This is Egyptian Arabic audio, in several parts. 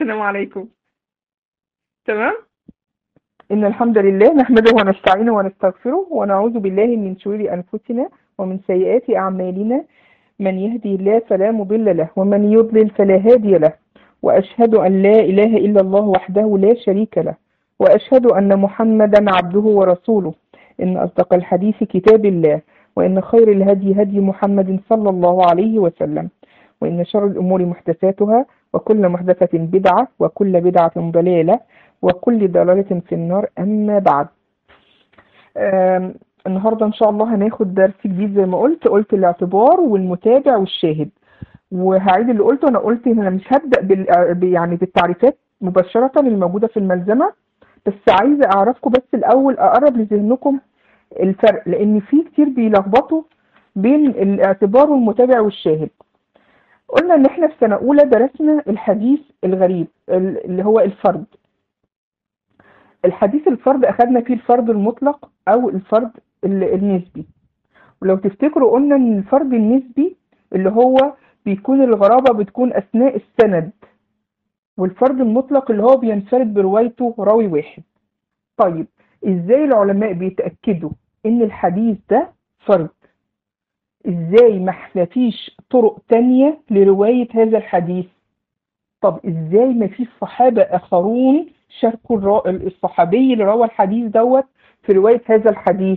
السلام عليكم تمام إن الحمد لله نحمده ونستعينه ونستغفره ونعوذ بالله من شرور أنفسنا ومن سيئات أعمالنا من يهدي الله فلا مضل له ومن يضلل فلا هادي له وأشهد أن لا إله إلا الله وحده لا شريك له وأشهد أن محمدا عبده ورسوله إن أصدق الحديث كتاب الله وإن خير الهدي هدي محمد صلى الله عليه وسلم وإن شر الأمور محدثاتها وكل محدثة بدعة وكل بدعة ضلالة وكل ضلالة في النار أما بعد آم، النهاردة إن شاء الله هناخد درس جديد زي ما قلت قلت الاعتبار والمتابع والشاهد وهعيد اللي قلته أنا قلت إن أنا مش هبدأ بال يعني بالتعريفات مباشرة الموجودة في الملزمة بس عايزة أعرفكم بس الأول أقرب لذهنكم الفرق لأن في كتير بيلخبطوا بين الاعتبار والمتابع والشاهد قلنا ان احنا في سنة اولى درسنا الحديث الغريب ال- اللي هو الفرد الحديث الفرد اخدنا فيه الفرد المطلق او الفرد ال- النسبي ولو تفتكروا قلنا ان الفرد النسبي اللي هو بيكون الغرابة بتكون اثناء السند والفرد المطلق اللي هو بينفرد بروايته راوي واحد طيب ازاي العلماء بيتأكدوا ان الحديث ده فرد ازاي ما فيش طرق تانية لرواية هذا الحديث طب ازاي ما فيش صحابة اخرون شاركوا الرا- الصحابي اللي روى الحديث دوت في رواية هذا الحديث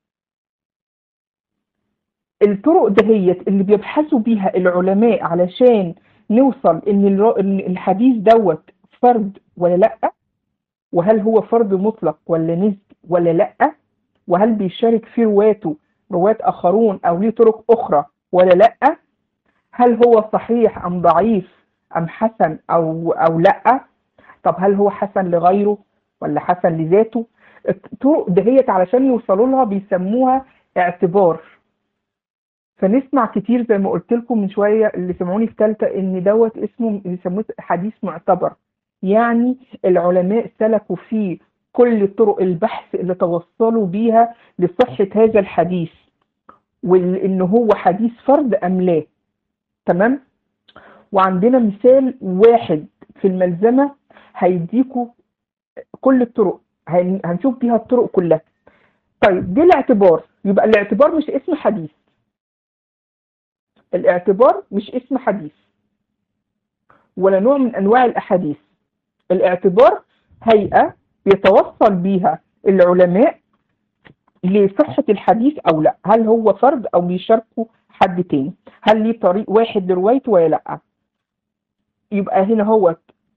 الطرق دهيت اللي بيبحثوا بيها العلماء علشان نوصل ان الر- إن الحديث دوت فرد ولا لا وهل هو فرد مطلق ولا نسبي ولا لا وهل بيشارك في رواته رواة آخرون أو ليه طرق أخرى ولا لأ هل هو صحيح أم ضعيف أم حسن أو أو لأ طب هل هو حسن لغيره ولا حسن لذاته الطرق دهيت علشان يوصلوا لها بيسموها اعتبار فنسمع كتير زي ما قلت لكم من شوية اللي سمعوني في ثالثة إن دوت اسمه بيسموه حديث معتبر يعني العلماء سلكوا فيه كل طرق البحث اللي توصلوا بيها لصحة هذا الحديث وإن هو حديث فرد أم لا تمام وعندنا مثال واحد في الملزمة هيديكوا كل الطرق هن- هنشوف بيها الطرق كلها طيب دي الاعتبار يبقى الاعتبار مش اسم حديث الاعتبار مش اسم حديث ولا نوع من أنواع الأحاديث الاعتبار هيئة بيتوصل بيها العلماء لصحة الحديث أو لا هل هو فرد أو بيشاركه حد تاني هل ليه طريق واحد لروايته ولا لا يبقى هنا هو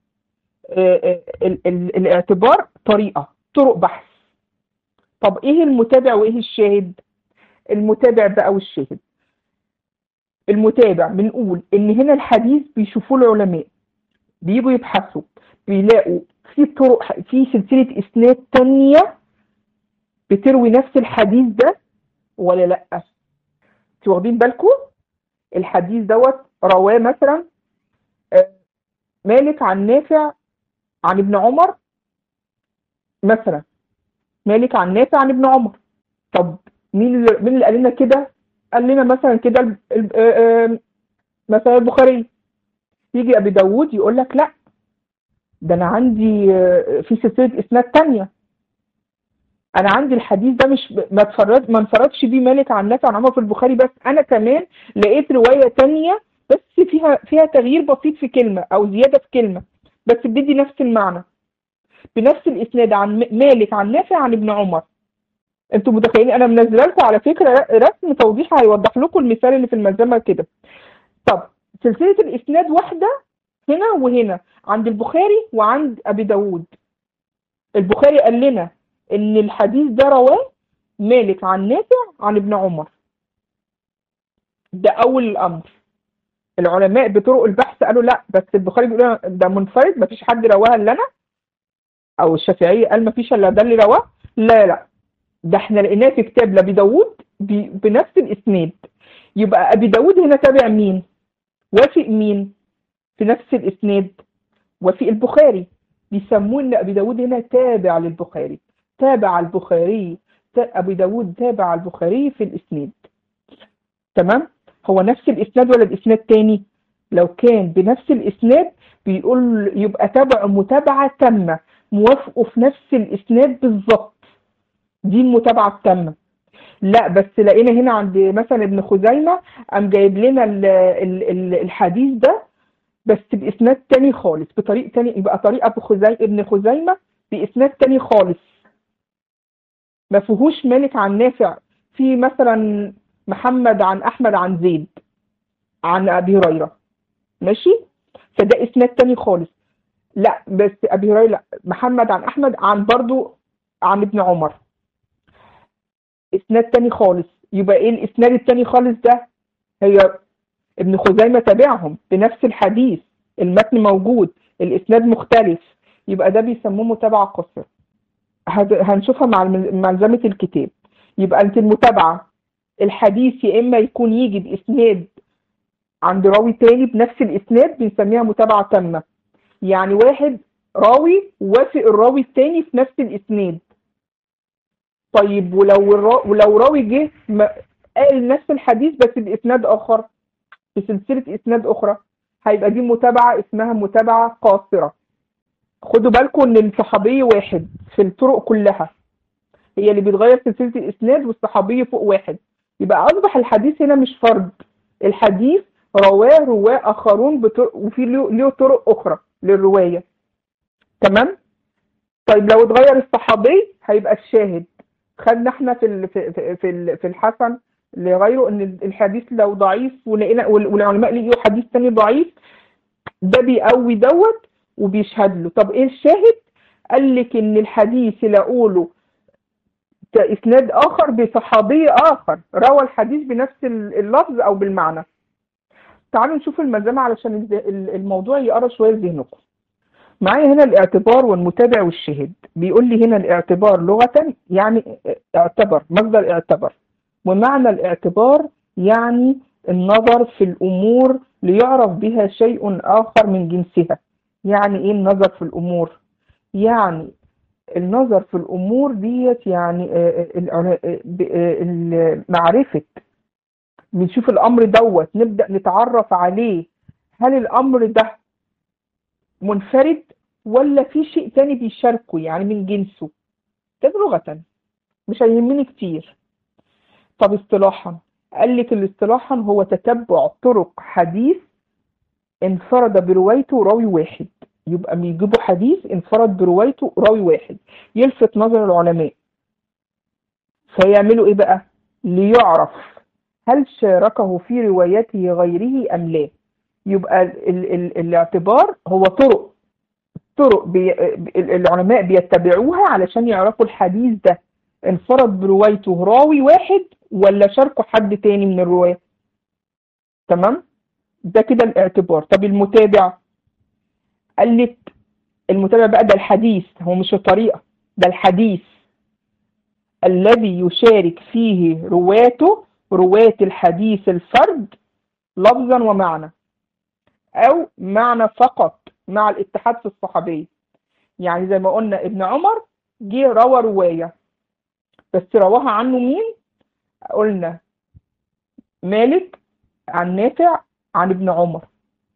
الاعتبار طريقة طرق بحث طب ايه المتابع وايه الشاهد المتابع بقى والشاهد المتابع بنقول ان هنا الحديث بيشوفوه العلماء بيجوا يبحثوا بيلاقوا في طرق في سلسلة اسناد تانية بتروي نفس الحديث ده ولا لا انتوا واخدين بالكم الحديث دوت رواه مثلا آه، مالك عن نافع عن ابن عمر مثلا مالك عن نافع عن ابن عمر طب مين اللي مين اللي قال لنا كده قال لنا مثلا كده ال- ال- آه، آه، مثلا البخاري يجي ابي داوود يقول لك لا ده انا عندي آه، في سلسله اسناد تانية انا عندي الحديث ده مش ما اتفرد ما انفردش بيه مالك عن نافع عن عمر في البخاري بس انا كمان لقيت روايه تانية بس فيها فيها تغيير بسيط في كلمه او زياده في كلمه بس بتدي نفس المعنى بنفس الاسناد عن م- مالك عن نافع عن ابن عمر انتوا متخيلين انا منزله لكم على فكره رسم توضيح هيوضح لكم المثال اللي في الملزمه كده طب سلسله الاسناد واحده هنا وهنا عند البخاري وعند ابي داوود البخاري قال لنا ان الحديث ده رواه مالك عن نافع عن ابن عمر ده اول الامر العلماء بطرق البحث قالوا لا بس البخاري بيقول لنا ده منفرد مفيش حد رواها الا انا او الشافعيه قال مفيش الا ده اللي رواه لا لا ده احنا لقيناه في كتاب لابي داوود ب- بنفس الاسناد يبقى ابي داوود هنا تابع مين وافق مين في نفس الاسناد وفي البخاري بيسموه ان ابي داوود هنا تابع للبخاري تابع البخاري تا- ابي داوود تابع البخاري في الاسناد تمام هو نفس الاسناد ولا الاسناد تاني لو كان بنفس الاسناد بيقول يبقى تبع متابعه تامه موافقه في نفس الاسناد بالظبط دي المتابعه التامه لا بس لقينا هنا عند مثلا ابن خزيمه قام جايب لنا ال ال ال الحديث ده بس باسناد تاني خالص بطريق تاني يبقى طريق ابو خزيمه ابن خزيمه باسناد تاني خالص ما فيهوش مالك عن نافع في مثلا محمد عن احمد عن زيد عن ابي هريره ماشي فده اسناد تاني خالص لا بس ابي هريره لا محمد عن احمد عن برضو عن ابن عمر اسناد تاني خالص يبقى ايه الاسناد التاني خالص ده هي ابن خزيمه تابعهم بنفس الحديث المتن موجود الاسناد مختلف يبقى ده بيسموه متابعه قصيره هنشوفها مع ملزمه الكتاب يبقى انت المتابعه الحديث يا اما يكون يجي باسناد عند راوي تاني بنفس الاسناد بنسميها متابعه تامه يعني واحد راوي وافق الراوي التاني في نفس الاسناد طيب ولو الرا... ولو راوي جه قال نفس الحديث بس باسناد اخر بسلسله اسناد اخرى هيبقى دي متابعه اسمها متابعه قاصره خدوا بالكم ان الصحابي واحد في الطرق كلها هي اللي بتغير سلسله الاسناد والصحابي فوق واحد يبقى اصبح الحديث هنا مش فرد الحديث رواه رواه اخرون بطرق وفي له طرق اخرى للروايه تمام طيب لو اتغير الصحابي هيبقى الشاهد خدنا احنا في ال في في في الحسن لغيره ان الحديث لو ضعيف ولقينا والعلماء لقيوا حديث تاني ضعيف ده بيقوي دوت وبيشهد له طب ايه الشاهد قال لك ان الحديث لاقوله اسناد اخر بصحابي اخر روى الحديث بنفس اللفظ او بالمعنى تعالوا نشوف الملزمه علشان الموضوع يقرا شويه ذهنكم معايا هنا الاعتبار والمتابع والشهد بيقول لي هنا الاعتبار لغة يعني اعتبر مصدر اعتبر ومعنى الاعتبار يعني النظر في الأمور ليعرف بها شيء آخر من جنسها يعني إيه النظر في الأمور يعني النظر في الأمور ديت يعني معرفة بنشوف الأمر دوت نبدأ نتعرف عليه هل الأمر ده منفرد ولا في شيء تاني بيشاركه يعني من جنسه ده لغة مش هيهمني كتير طب اصطلاحا قال لك الاصطلاحا هو تتبع طرق حديث انفرد بروايته راوي واحد يبقى بيجيبوا حديث انفرد بروايته راوي واحد يلفت نظر العلماء فيعملوا ايه بقى ليعرف هل شاركه في روايته غيره ام لا يبقى ال ال الاعتبار هو طرق طرق بي العلماء بيتبعوها علشان يعرفوا الحديث ده انفرد بروايته راوي واحد ولا شاركه حد تاني من الرواة تمام ده كده الاعتبار طب المتابع قال لك المتابع بقى ده الحديث هو مش الطريقة ده الحديث الذي يشارك فيه رواته رواة الحديث الفرد لفظا ومعنى أو معنى فقط مع الاتحاد في الصحابية يعني زي ما قلنا ابن عمر جه روى رواية بس رواها عنه مين قلنا مالك عن نافع عن ابن عمر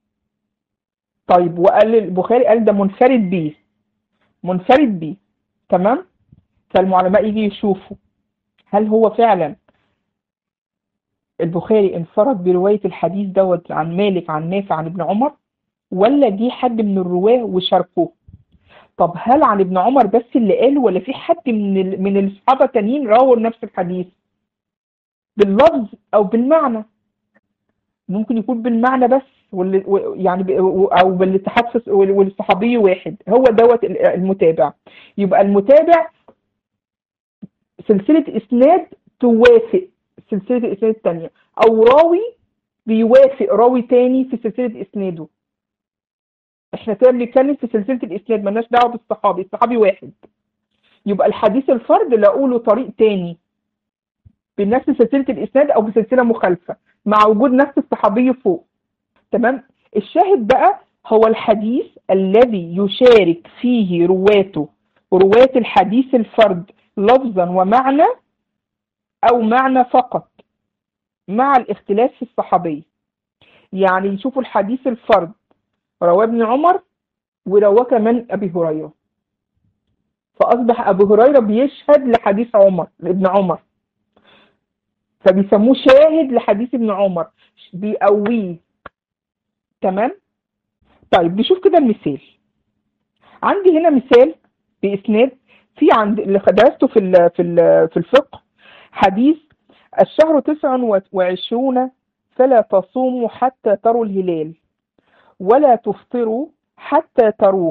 طيب وقال البخاري قال ده منفرد بيه منفرد بيه تمام فالعلماء يجي يشوفوا هل هو فعلا البخاري انفرد برواية الحديث دوت عن مالك عن نافع عن ابن عمر ولا جه حد من الرواه وشاركوه طب هل عن ابن عمر بس اللي قاله ولا في حد من ال... من الصحابه تانيين راوا نفس الحديث باللفظ او بالمعنى ممكن يكون بالمعنى بس واللي يعني ب... او بالاتحاد والصحابي واحد هو دوت المتابع يبقى المتابع سلسله اسناد توافق سلسله الاسناد الثانيه او راوي بيوافق راوي تاني في سلسله اسناده احنا كده بنتكلم في سلسله الاسناد مالناش دعوه بالصحابي الصحابي واحد يبقى الحديث الفرد لاقوا له طريق تاني بنفس سلسله الاسناد او بسلسله مخالفه مع وجود نفس الصحابي فوق تمام الشاهد بقى هو الحديث الذي يشارك فيه رواته رواة الحديث الفرد لفظا ومعنى او معنى فقط مع الاختلاف في الصحابي يعني يشوفوا الحديث الفرد رواه ابن عمر ورواه كمان ابي هريره فاصبح ابو هريره بيشهد لحديث عمر لابن عمر فبيسموه شاهد لحديث ابن عمر بيقويه تمام طيب نشوف كده المثال عندي هنا مثال باسناد في عند اللي درسته في ال في ال في الفقه حديث الشهر تسع وعشرون فلا تصوموا حتى تروا الهلال ولا تفطروا حتى تروه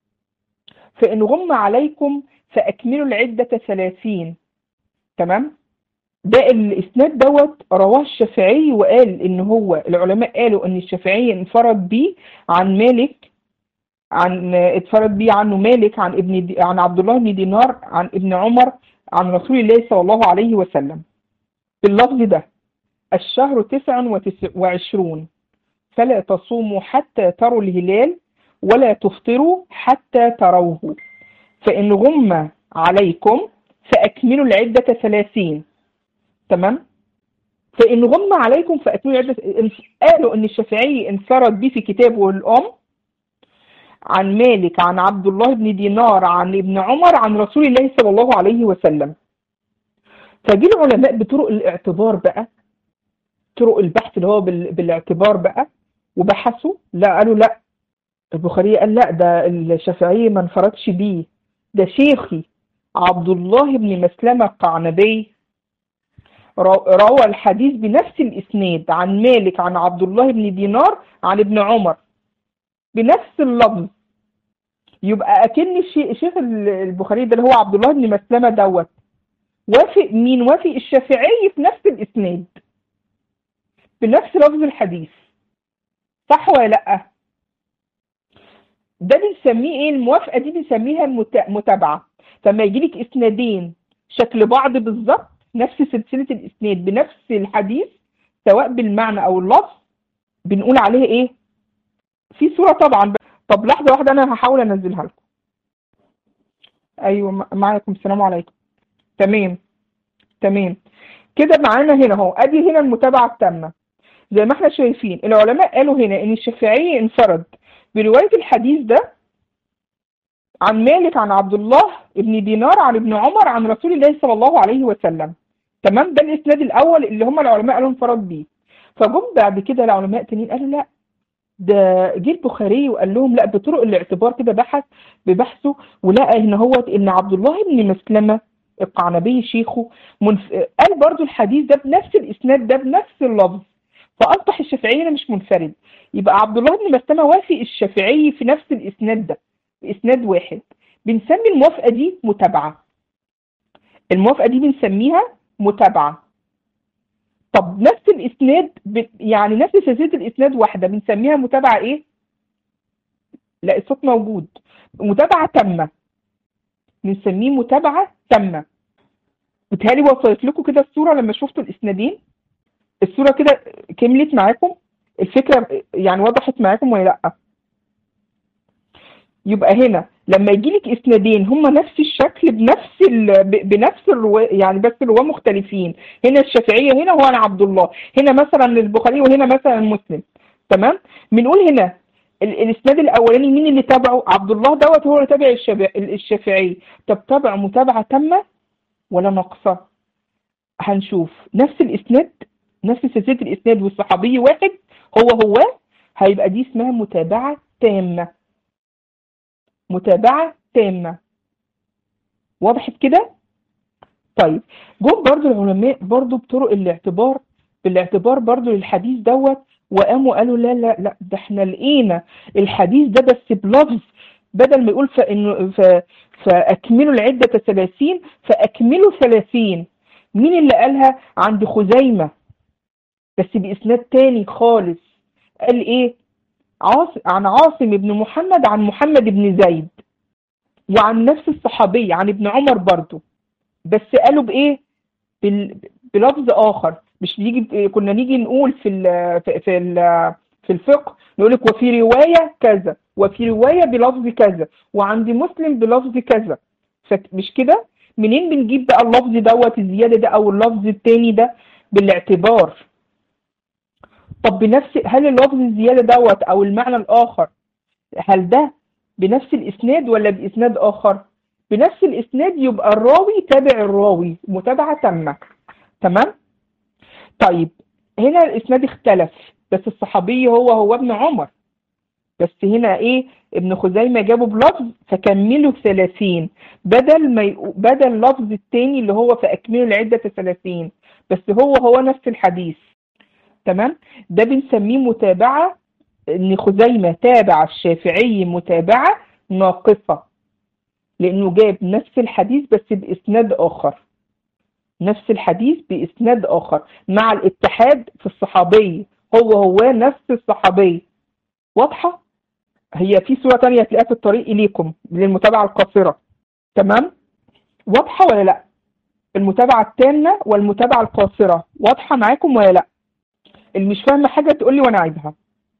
فإن غم عليكم فأكملوا العدة ثلاثين تمام ده الإسناد دوت رواه الشافعي وقال إن هو العلماء قالوا إن الشافعي انفرد بيه عن مالك عن اتفرد بيه عنه مالك عن ابن دي عن عبد الله بن دينار عن ابن عمر عن رسول الله صلى الله عليه وسلم باللفظ ده الشهر تسع وعشرون فلا تصوموا حتى تروا الهلال ولا تفطروا حتى تروه فإن غم عليكم فأكملوا العدة ثلاثين تمام فإن غم عليكم فأكملوا العدة قالوا إن الشافعي انفرد به في كتابه الأم عن مالك عن عبد الله بن دينار عن ابن عمر عن رسول الله صلى الله عليه وسلم فجي العلماء بطرق الاعتبار بقى طرق البحث اللي هو بالاعتبار بقى وبحثوا لا قالوا لا البخاري قال لا ده الشافعي ما انفردش بيه ده شيخي عبد الله بن مسلمة القعنبي روى الحديث بنفس الإسناد عن مالك عن عبد الله بن دينار عن ابن عمر بنفس اللفظ يبقى أكن الشيخ البخاري ده اللي هو عبد الله بن مسلمة دوت وافق مين وافق الشافعي في نفس الإسناد بنفس لفظ الحديث صح ولا لأ؟ ده بنسميه ايه الموافقه دي بنسميها المتابعه فما يجي لك اسنادين شكل بعض بالظبط نفس سلسله الاسناد بنفس الحديث سواء بالمعنى او اللفظ بنقول عليه ايه في صوره طبعا طب لحظه واحده انا هحاول انزلها لكم ايوه معاكم السلام عليكم تمام تمام كده معانا هنا اهو ادي هنا المتابعه التامه زي ما احنا شايفين العلماء قالوا هنا ان الشافعي انفرد برواية الحديث ده عن مالك عن عبد الله ابن دينار عن ابن عمر عن رسول الله صلى الله عليه وسلم تمام ده الاسناد الاول اللي هم العلماء قالوا انفرد بيه فجم بعد كده العلماء تانيين قالوا لا ده جه البخاري وقال لهم لا بطرق الاعتبار كده بحث ببحثه ولقى ان هو ان عبد الله بن مسلمه القعنبي شيخه منف... قال برضو الحديث ده بنفس الاسناد ده بنفس اللفظ فاصبح الشافعي هنا مش منفرد يبقى عبد الله بن مسلمه وافق الشافعي في نفس الاسناد ده اسناد واحد بنسمي الموافقه دي متابعه الموافقه دي بنسميها متابعه طب نفس الاسناد ب... يعني نفس سلسله الاسناد واحده بنسميها متابعه ايه لا الصوت موجود متابعه تامه بنسميه متابعه تامه بتهيألي وصلت لكم كده الصوره لما شفتوا الاسنادين الصوره كده كملت معاكم الفكره يعني وضحت معاكم ولا لا يبقى هنا لما يجي لك اسنادين هما نفس الشكل بنفس ال... بنفس الرواة يعني بس الرواه مختلفين هنا الشافعيه هنا هو انا عبد الله هنا مثلا البخاري وهنا مثلا مسلم تمام بنقول هنا ال... الاسناد الاولاني مين اللي تابعه عبد الله دوت هو اللي تابع الشب... الشافعي طب تابع متابعه تامه ولا ناقصه هنشوف نفس الاسناد نفس سلسله الاسناد والصحابي واحد هو هو هيبقى دي اسمها متابعه تامه متابعة تامة وضحت كده طيب جم برضو العلماء برضو بطرق الاعتبار بالاعتبار برضو للحديث دوت وقاموا قالوا لا لا لا ده احنا لقينا الحديث ده بس بلفظ بدل ما يقول فإن ف فأكملوا العدة ثلاثين فأكملوا ثلاثين مين اللي قالها عند خزيمة بس بإسناد تاني خالص قال إيه عاصم عن عاصم بن محمد عن محمد بن زيد وعن نفس الصحابي عن ابن عمر برضو بس قالوا بايه بال... بلفظ اخر مش نيجي كنا نيجي نقول في ال... في ال... في الفقه نقول لك وفي روايه كذا وفي روايه بلفظ كذا وعند مسلم بلفظ كذا مش كده منين بنجيب بقى اللفظ دوت الزياده ده او اللفظ التاني ده بالاعتبار طب بنفس هل اللفظ الزيادة دوت أو المعنى الآخر هل ده بنفس الإسناد ولا بإسناد آخر؟ بنفس الإسناد يبقى الراوي تابع الراوي متابعة تامة تمام؟ طيب هنا الإسناد اختلف بس الصحابي هو هو ابن عمر بس هنا ايه ابن خزيمة جابه بلفظ فكملوا ثلاثين بدل ما يقو- بدل اللفظ التاني اللي هو فأكملوا العدة ثلاثين بس هو هو نفس الحديث تمام ده بنسميه متابعة ان خزيمة تابع الشافعي متابعة ناقصة لانه جاب نفس الحديث بس باسناد اخر نفس الحديث باسناد اخر مع الاتحاد في الصحابي هو هو نفس الصحابي واضحة هي في صورة تانية تلاقيها في الطريق إليكم للمتابعة القاصرة تمام واضحة ولا لا المتابعة التامة والمتابعة القاصرة واضحة معاكم ولا لا اللي مش فاهمة حاجة تقول لي وأنا عايزها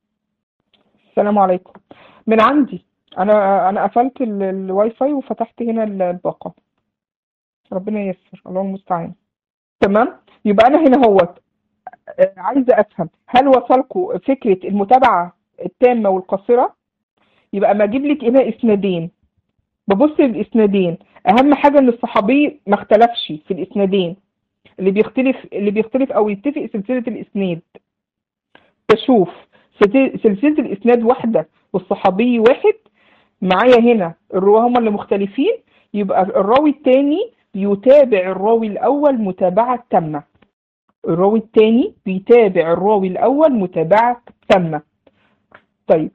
السلام عليكم من عندي أنا أنا قفلت ال- الواي فاي وفتحت هنا ال- الباقة ربنا ييسر الله المستعان تمام يبقى أنا هنا هوت آه، عايزة أفهم هل وصلكم فكرة المتابعة التامة والقاصرة يبقى ما أجيب لك هنا إسنادين ببص للإسنادين أهم حاجة إن الصحابي ما اختلفش في الإسنادين اللي بيختلف اللي بيختلف أو يتفق سلسلة الإسناد بشوف سلسلة سلسلة الإسناد واحدة والصحابي واحد معايا هنا الرواة هما اللي مختلفين يبقى الراوي التاني بيتابع الراوي الأول متابعة تامة الراوي التاني بيتابع الراوي الأول متابعة تامة طيب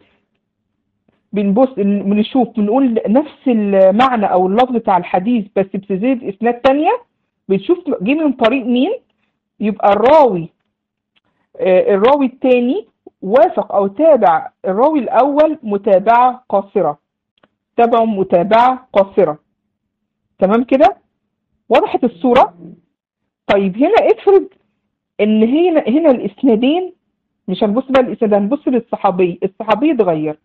بنبص بنشوف بنقول نفس المعنى أو اللفظ بتاع الحديث بس بسلسلة إسناد تانية بنشوف جه من طريق مين يبقى الراوي آه، الراوي التاني وافق أو تابع الراوي الأول متابعة قاصرة تابعه متابعة قاصرة تمام كده وضحت الصورة طيب هنا افرض ان هنا هنا الاسنادين مش هنبص بقى الاسناد هنبص للصحابي الصحابي اتغير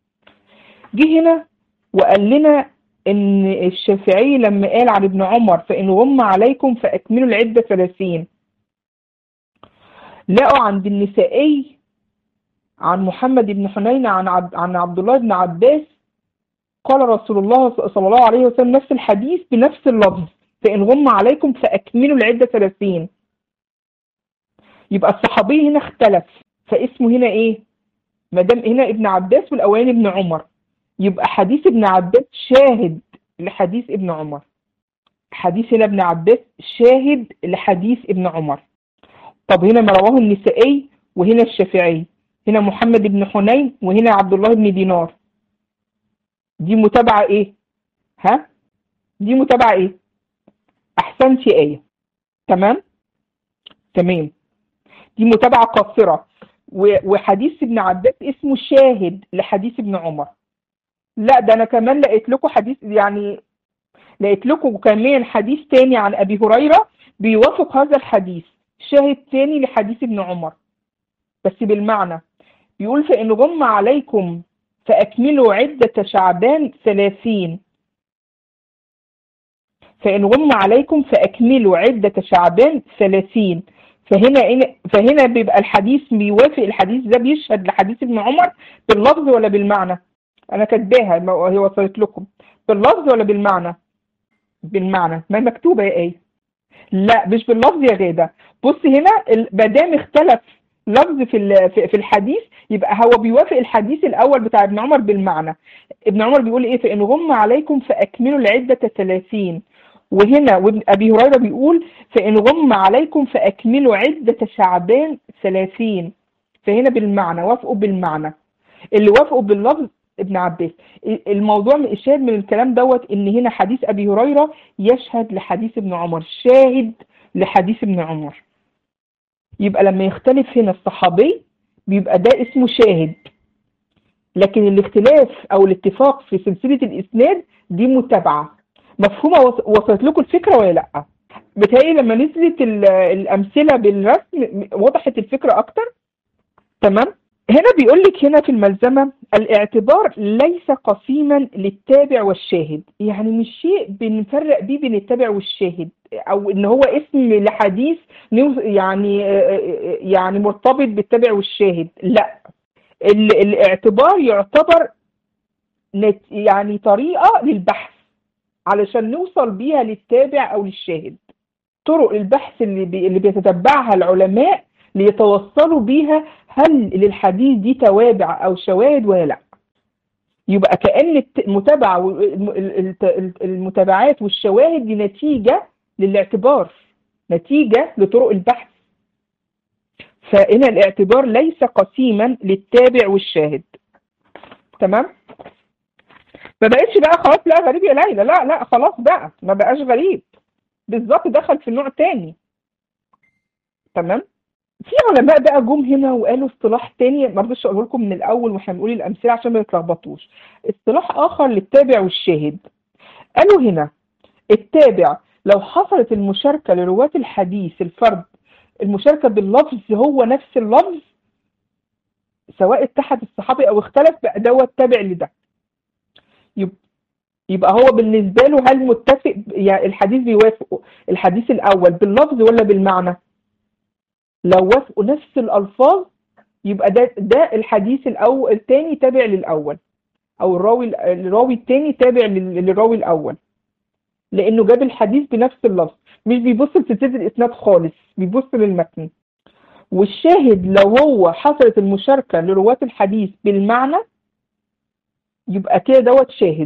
جه هنا وقال لنا ان الشافعي لما قال عن ابن عمر فان غم عليكم فاكملوا العده 30 لقوا عند النسائي عن محمد بن حنين عن عبد عن عبد الله بن عباس قال رسول الله صلى الله عليه وسلم نفس الحديث بنفس اللفظ فإن غم عليكم فأكملوا العدة 30 يبقى الصحابي هنا اختلف فاسمه هنا ايه ما دام هنا ابن عباس والاولاني ابن عمر يبقى حديث ابن عباس شاهد لحديث ابن عمر حديث هنا ابن عباس شاهد لحديث ابن عمر طب هنا ما رواه النسائي وهنا الشافعي هنا محمد بن حنين وهنا عبد الله بن دينار دي متابعة ايه ها دي متابعة ايه احسنتي ايه تمام تمام دي متابعة قاصرة و- وحديث ابن عباس اسمه شاهد لحديث ابن عمر لا ده انا كمان لقيت لكم حديث يعني لقيت لكم كمان حديث تاني عن ابي هريرة بيوافق هذا الحديث شاهد تاني لحديث ابن عمر بس بالمعنى يقول فإن غم عليكم فأكملوا عدة شعبان ثلاثين فإن غم عليكم فأكملوا عدة شعبان ثلاثين فهنا فهنا بيبقى الحديث بيوافق الحديث ده بيشهد لحديث ابن عمر باللفظ ولا بالمعنى؟ أنا كاتباها ما هي وصلت لكم باللفظ ولا بالمعنى؟ بالمعنى ما هي مكتوبة يا إيه؟ لا مش باللفظ يا غادة بص هنا ما دام اختلف لفظ في ال- في في الحديث يبقى هو بيوافق الحديث الاول بتاع ابن عمر بالمعنى ابن عمر بيقول ايه فان غم عليكم فاكملوا العده 30 وهنا وابن ابي هريره بيقول فان غم عليكم فاكملوا عده شعبان 30 فهنا بالمعنى وافقوا بالمعنى اللي وافقوا باللفظ ابن عباس الموضوع من الشاهد من الكلام دوت ان هنا حديث ابي هريره يشهد لحديث ابن عمر شاهد لحديث ابن عمر يبقى لما يختلف هنا الصحابي بيبقى ده اسمه شاهد لكن الاختلاف او الاتفاق في سلسله الاسناد دي متابعه مفهومه وص- وصلت لكم الفكره ولا لا بتهيألي لما نزلت ال- الامثله بالرسم وضحت الفكره اكتر تمام هنا بيقول لك هنا في الملزمة الاعتبار ليس قسيما للتابع والشاهد يعني مش شيء بنفرق بيه بين التابع والشاهد او ان هو اسم لحديث نوز- يعني يعني مرتبط بالتابع والشاهد لا ال- الاعتبار يعتبر نت- يعني طريقة للبحث علشان نوصل بيها للتابع او للشاهد طرق البحث اللي بي اللي بيتتبعها العلماء ليتوصلوا بيها هل للحديث دي توابع او شواهد ولا لا يبقى كأن الت- المتابعة والم- ال- ال- المتابعات والشواهد دي نتيجة للاعتبار نتيجة لطرق البحث فهنا الاعتبار ليس قسيما للتابع والشاهد تمام ما بقتش بقى خلاص لا غريب يا ليلى لا لا خلاص بقى ما بقاش غريب بالظبط دخل في نوع تاني تمام في علماء بقى جم هنا وقالوا اصطلاح تاني ما رضيتش اقول لكم من الاول واحنا بنقول الامثله عشان ما تتلخبطوش اصطلاح اخر للتابع والشاهد قالوا هنا التابع لو حصلت المشاركه لرواة الحديث الفرد المشاركه باللفظ هو نفس اللفظ سواء اتحد الصحابي او اختلف بقى دوت تابع لده يب- يبقى هو بالنسبه له هل متفق يعني الحديث بيوافق الحديث الاول باللفظ ولا بالمعنى لو وافقوا نفس الألفاظ يبقى ده ده الحديث الأول الثاني تابع للأول أو الراوي الراوي الثاني تابع لل- للراوي الأول لأنه جاب الحديث بنفس اللفظ مش بيبص لسلسلة الإسناد خالص بيبص للمتن والشاهد لو هو حصلت المشاركة لرواة الحديث بالمعنى يبقى كده دوت شاهد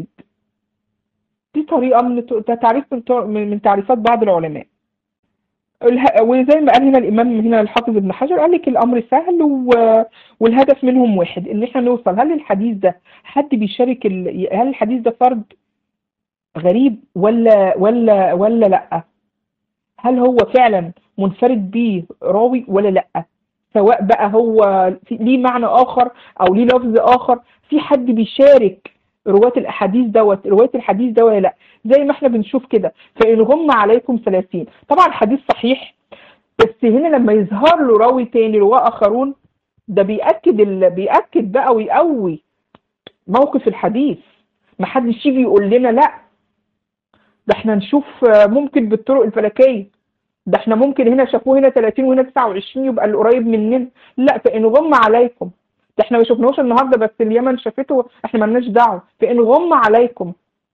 دي طريقة من ده تعريف من من من تعريفات بعض العلماء اله- وزي ما قال هنا الامام هنا الحافظ ابن حجر قال لك الامر سهل و... والهدف منهم واحد ان احنا نوصل هل الحديث ده حد بيشارك ال... هل الحديث ده فرد غريب ولا ولا ولا لا هل هو فعلا منفرد بيه راوي ولا لا سواء بقى هو في- ليه معنى اخر او ليه لفظ اخر في حد بيشارك رواة الاحاديث دوت رواية الحديث ده ولا لا زي ما احنا بنشوف كده فإن غم عليكم ثلاثين طبعا حديث صحيح بس هنا لما يظهر له راوي تاني رواه آخرون ده بيأكد ال... بيأكد بقى ويقوي موقف الحديث ما حدش يجي يقول لنا لا ده احنا نشوف آه، ممكن بالطرق الفلكية ده احنا ممكن هنا شافوه هنا 30 وهنا 29 يبقى القريب مننا لا فإن غم عليكم ده احنا ما شفناهوش النهارده بس اليمن شافته احنا مالناش دعوه فإن غم عليكم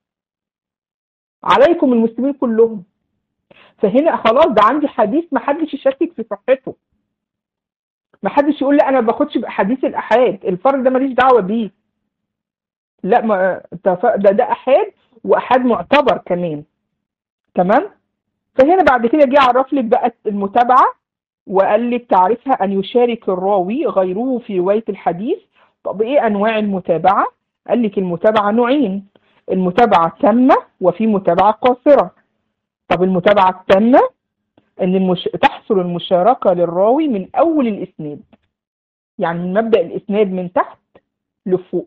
عليكم المسلمين كلهم فهنا خلاص ده عندي حديث ما حدش يشكك في صحته ما حدش يقول لا انا ما باخدش بحديث الاحاد الفرد ده ماليش دعوه بيه لا ما ده ف- ده ده احاد واحاد معتبر كمان تمام فهنا بعد كده جه عرف لك بقى المتابعه وقال لك تعريفها ان يشارك الراوي غيره في روايه الحديث طب ايه انواع المتابعه قال لك المتابعه نوعين المتابعه تامه وفي متابعه قاصره طب المتابعه التامه ان المش... تحصل المشاركه للراوي من اول الاسناد يعني من مبدا الاسناد من تحت لفوق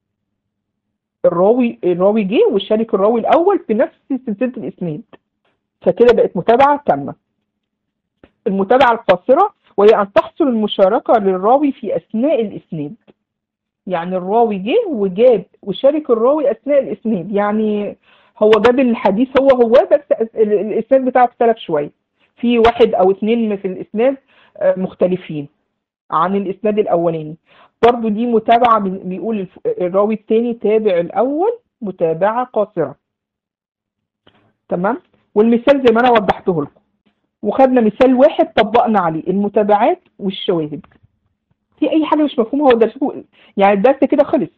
الراوي الراوي جه وشارك الراوي الاول في نفس سلسله الاسناد فكده بقت متابعه تامه المتابعه القاصره وهي ان تحصل المشاركه للراوي في اثناء الاسناد يعني الراوي جه وجاب وشارك الراوي اثناء الاسناد يعني هو جاب الحديث هو هو بس ال- الاسناد بتاعه اختلف شويه في واحد او اثنين في الاسناد آه، مختلفين عن الاسناد الاولاني برضو دي متابعه بي- بيقول الف- الراوي الثاني تابع الاول متابعه قاصره تمام والمثال زي ما انا وضحته لكم وخدنا مثال واحد طبقنا عليه المتابعات والشواهد في اي حاجه مش مفهومه هو درسه يعني الدرس كده خلص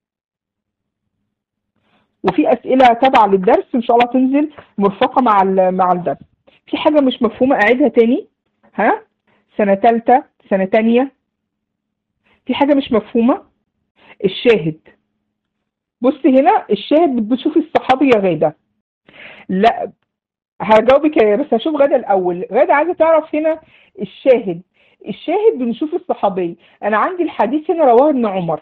وفي اسئله تابعه للدرس ان شاء الله تنزل مرفقه مع ال- مع الدرس في حاجه مش مفهومه اعيدها تاني ها سنه ثالثه سنه تانية في حاجه مش مفهومه الشاهد بص هنا الشاهد بتشوف الصحابي يا غاده لا هجاوبك يا- بس هشوف غدا الاول غدا عايزه تعرف هنا الشاهد الشاهد بنشوف الصحابي انا عندي الحديث هنا رواه ابن عمر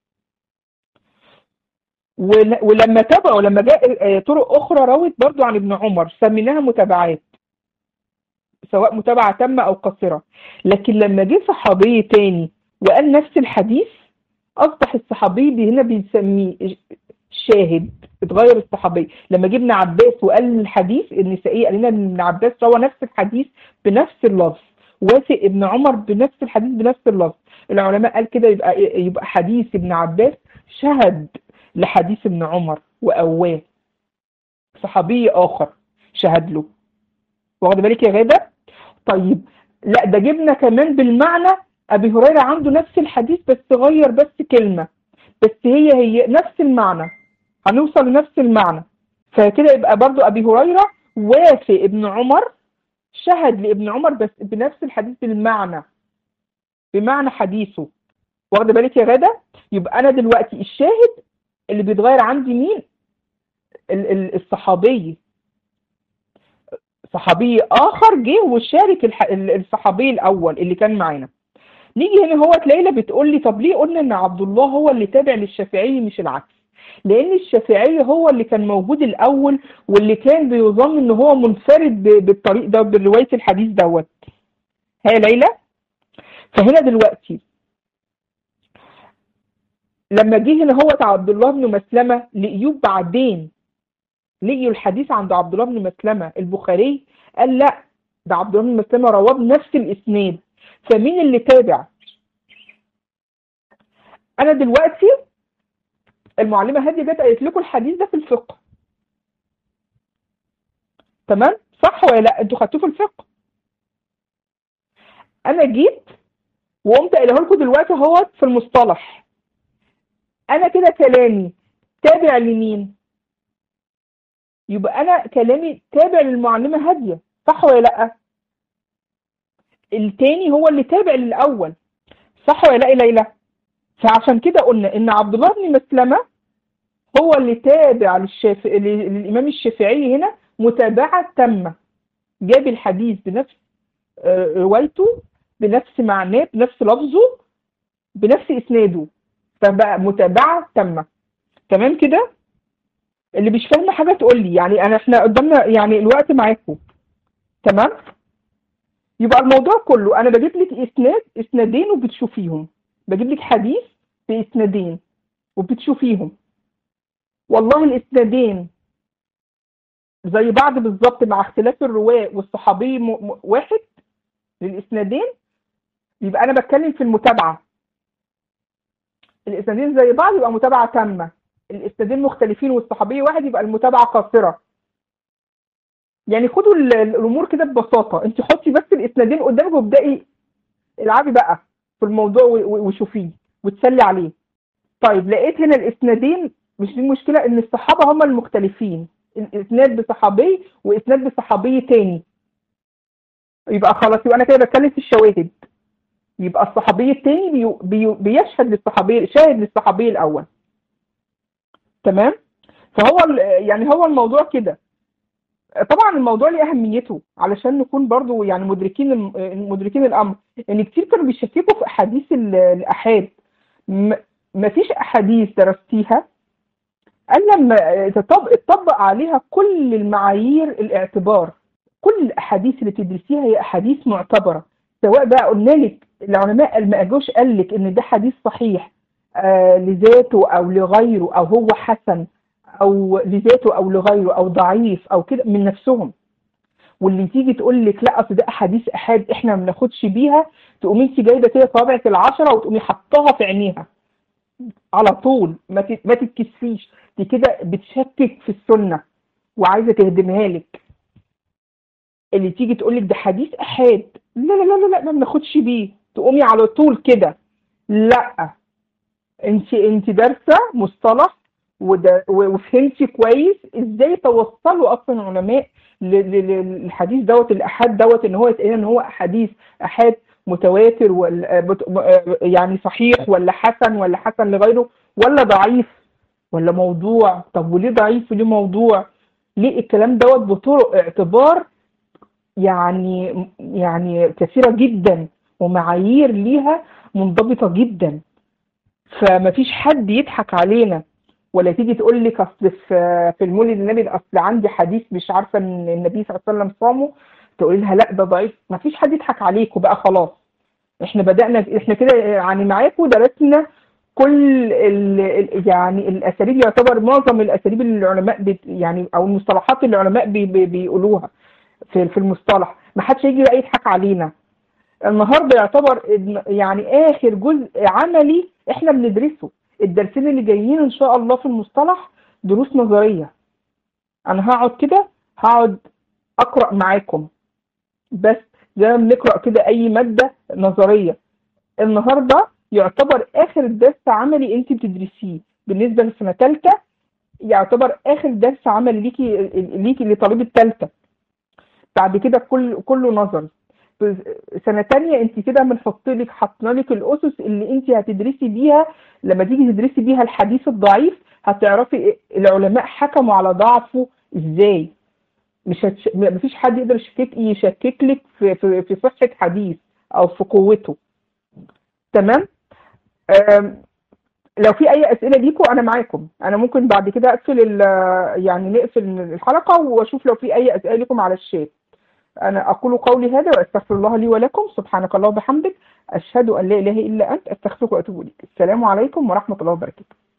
ول- ولما تابعوا لما جاء آه، طرق اخرى روت برضو عن ابن عمر سميناها متابعات سواء متابعه تامه او قصيره لكن لما جه صحابي تاني وقال نفس الحديث اصبح الصحابي هنا بنسميه شاهد اتغير الصحابي لما جبنا عباس وقال الحديث النسائي قال لنا ان ابن عباس روى نفس الحديث بنفس اللفظ وافق ابن عمر بنفس الحديث بنفس اللفظ العلماء قال كده يبقى يبقى حديث ابن عباس شهد لحديث ابن عمر وقواه صحابي اخر شهد له واخد بالك يا غاده طيب لا ده جبنا كمان بالمعنى ابي هريره عنده نفس الحديث بس غير بس كلمه بس هي هي نفس المعنى هنوصل لنفس المعنى فكده يبقى برضو ابي هريره وافق ابن عمر شهد لابن عمر بس بنفس الحديث بالمعنى بمعنى حديثه واخده بالك يا غاده يبقى انا دلوقتي الشاهد اللي بيتغير عندي مين الصحابي صحابي اخر جه وشارك الصحابي الاول اللي كان معانا نيجي هنا هو ليلى بتقول لي طب ليه قلنا ان عبد الله هو اللي تابع للشافعي مش العكس لان الشافعي هو اللي كان موجود الاول واللي كان بيظن ان هو منفرد بالطريق ده بروايه الحديث دوت ها ليلى فهنا دلوقتي لما جه هنا هو عبد الله بن مسلمه لايوب بعدين لقيوا الحديث عند عبد الله بن مسلمه البخاري قال لا ده عبد الله بن مسلمه رواه بنفس الاسناد فمين اللي تابع انا دلوقتي المعلمه هاديه جت قالت لكم الحديث ده في الفقه تمام صح ولا لا انتوا خدتوه في الفقه انا جيت وقمت قايله لكم دلوقتي اهوت في المصطلح انا كده كلامي تابع لمين يبقى انا كلامي تابع للمعلمه هاديه صح ولا لا التاني هو اللي تابع للاول صح ولا لا ليلى فعشان كده قلنا ان عبد الله بن مسلمه هو اللي تابع للشاف... للامام الشافعي هنا متابعه تامه جاب الحديث بنفس روايته بنفس معناه بنفس لفظه بنفس اسناده فبقى متابعه تامه تمام كده اللي مش فاهمه حاجه تقول لي يعني انا احنا قدامنا يعني الوقت معاكم تمام يبقى الموضوع كله انا بجيب لك اسناد اسنادين وبتشوفيهم بجيب لك حديث باسنادين وبتشوفيهم والله الاسنادين زي بعض بالظبط مع اختلاف الرواه والصحابي م... م... واحد للاسنادين يبقى انا بتكلم في المتابعه الاسنادين زي بعض يبقى متابعه تامه الاسنادين مختلفين والصحابي واحد يبقى المتابعه قاصره يعني خدوا الامور كده ببساطه انت حطي بس الاسنادين قدامك وابداي العبي بقى في الموضوع وشوفيه وتسلي عليه طيب لقيت هنا الاسنادين مش دي المشكله ان الصحابه هم المختلفين الاسناد بصحابي واسناد بصحابي تاني يبقى خلاص يبقى انا كده بتكلم في الشواهد يبقى الصحابي التاني بي بي بيشهد للصحابي شاهد للصحابي الاول تمام فهو يعني هو الموضوع كده طبعا الموضوع ليه اهميته علشان نكون برضو يعني مدركين مدركين الامر ان يعني كتير كانوا بيشككوا في احاديث الاحاد ما فيش احاديث درستيها الا لما تطبق عليها كل المعايير الاعتبار كل الاحاديث اللي تدرسيها هي احاديث معتبره سواء بقى قلنا لك العلماء ما اجوش قال لك ان ده حديث صحيح آه لذاته او لغيره او هو حسن او لذاته او لغيره او ضعيف او كده من نفسهم واللي تيجي تقول لك لا اصل ده احاديث احاد احنا ما بناخدش بيها تقومي انت جايبه كده طابعه العشره وتقومي حطاها في عينيها على طول ما ما تتكسفيش دي كده بتشكك في السنه وعايزه تهدمها لك اللي تيجي تقول لك ده حديث احاد لا لا لا لا ما بناخدش بيه تقومي على طول كده لا انت انت دارسه مصطلح وفهمتي كويس ازاي توصلوا اصلا علماء للحديث دوت الاحاد دوت ان هو يتقال ان هو احاديث احاد متواتر ولا يعني صحيح ولا حسن ولا حسن لغيره ولا ضعيف ولا موضوع طب وليه ضعيف وليه موضوع ليه الكلام دوت بطرق اعتبار يعني يعني كثيره جدا ومعايير ليها منضبطه جدا فما فيش حد يضحك علينا ولا تيجي تقول لك اصل في في المولد النبي اصل عندي حديث مش عارفه ان النبي صلى الله عليه وسلم صامه تقولي لها لا ده ضعيف ما فيش حد يضحك عليكوا بقى خلاص احنا بدأنا احنا كده يعني معاكم درسنا كل ال ال يعني الاساليب يعتبر معظم الاساليب اللي العلماء بت يعني او المصطلحات اللي العلماء بي بي بيقولوها في في المصطلح ما حدش يجي بقى يضحك علينا النهارده يعتبر يعني اخر جزء عملي احنا بندرسه الدرسين اللي جايين ان شاء الله في المصطلح دروس نظريه انا هقعد كده هقعد اقرا معاكم بس زي ما بنقرا كده اي ماده نظريه النهارده يعتبر اخر درس عملي انت بتدرسيه بالنسبه لسنه ثالثه يعتبر اخر درس عملي ليكي ليكي لطالب الثالثه بعد كده كل كله نظري سنه تانية انت كده بنحط لك حطنا لك الاسس اللي انت هتدرسي بيها لما تيجي تدرسي بيها الحديث الضعيف هتعرفي العلماء حكموا على ضعفه ازاي مش هتش... مفيش حد يقدر يشكك يشكك لك في في في صحه حديث او في قوته تمام لو في اي اسئله ليكم انا معاكم انا ممكن بعد كده اقفل يعني نقفل الحلقه واشوف لو في اي اسئله ليكم على الشات انا اقول قولي هذا واستغفر الله لي ولكم سبحانك اللهم وبحمدك اشهد ان لا اله الا انت استغفرك واتوب اليك السلام عليكم ورحمه الله وبركاته